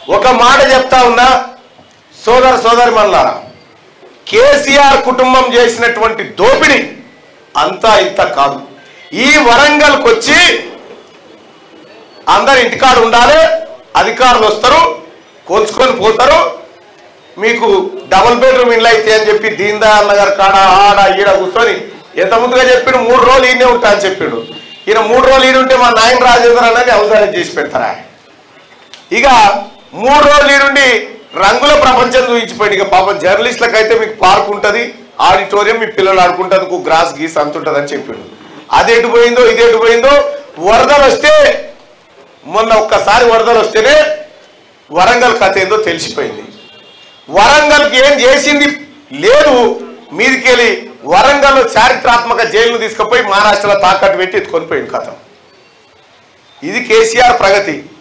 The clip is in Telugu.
ఒక మాట చెప్తా ఉన్నా సోదర సోదరి మల్లారా కేసీఆర్ కుటుంబం చేసినటువంటి దోపిడీ అంతా ఇంత కాదు ఈ వరంగల్కి వచ్చి అందరు ఇంటికాడ ఉండాలి అధికారులు వస్తారు కోల్చుకొని పోతారు మీకు డబుల్ బెడ్రూమ్ ఇల్లు అయితే అని చెప్పి దీన్ దయాళ్ నగర్ కాడ ఆడ ఈడ కూర్చొని ఎంత ముందుగా చెప్పిండు మూడు రోజులు ఈయనే ఉంటా అని చెప్పిండు ఈయన మూడు రోజులు ఈయన ఉంటే మా నాయన రాజేంద్ర అన్నది అవసరం చేసి పెడతారా ఇక మూడు రోజులు ఈ నుండి రంగుల ప్రపంచం చూపించిపోయింది ఇక పాపం జర్నలిస్టులకు అయితే మీకు పార్క్ ఉంటుంది ఆడిటోరియం మీ పిల్లలు ఆడుకుంటందుకు గ్రాస్ గీస్ అంత ఉంటుంది అని చెప్పిండు అది ఎటు పోయిందో ఇది ఎటు పోయిందో వరదలు వస్తే మొన్న ఒక్కసారి వరదలు వస్తేనే వరంగల్ కథ ఏందో తెలిసిపోయింది వరంగల్కి ఏం చేసింది లేదు మీదికెళ్ళి వరంగల్ చారిత్రాత్మక జైలును తీసుకుపోయి మహారాష్ట్రలో తాకట్టు పెట్టి ఎత్తుకొని పోయింది కథ ఇది కేసీఆర్ ప్రగతి